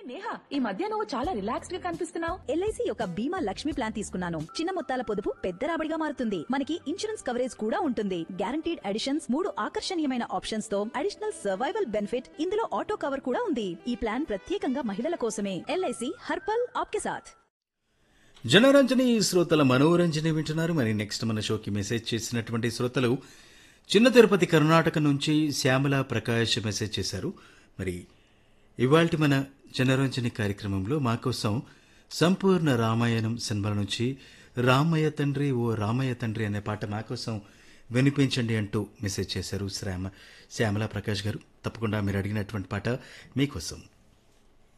నేహా ఈ మధ్య నువ్వు చాలా రిలాక్స్డ్ గా కనిపిస్తున్నావు ఎల్ఐసి యొక్క బీమా లక్ష్మి ప్లాన్ తీసుకున్నాను చిన్న మొత్తాల పొదుపు పెద్ద రాబడిగా మారుతుంది మనకి ఇన్సూరెన్స్ కవరేజ్ కూడా ఉంటుంది గ్యారంటీడ్ అడిషన్స్ మూడు ఆకర్షణీయమైన ఆప్షన్స్ తో అడిషనల్ సర్వైవల్ బెనిఫిట్ ఇందులో ఆటో కవర్ కూడా ఉంది ఈ ప్లాన్ ప్రత్యేకంగా మహిళల కోసమే ఎల్ఐసి హర్పల్ ఆప్కే సాథ్ జనరంజని శ్రోతల మనోరంజని వింటున్నారు మరి నెక్స్ట్ మన షోకి మెసేజ్ చేసినటువంటి శ్రోతలు చిన్న తిరుపతి కర్ణాటక నుంచి శ్యామల ప్రకాష్ మెసేజ్ చేశారు మరి ఇవాల్టి మన జనరంజని కార్యక్రమంలో మా కోసం సంపూర్ణ రామాయణం సినిమాల నుంచి రామయ్య తండ్రి ఓ రామయ్య తండ్రి అనే పాట మా కోసం వినిపించండి అంటూ మెసేజ్ చేశారు శ్యామ శ్యామల ప్రకాష్ గారు తప్పకుండా మీరు అడిగినటువంటి పాట మీకోసం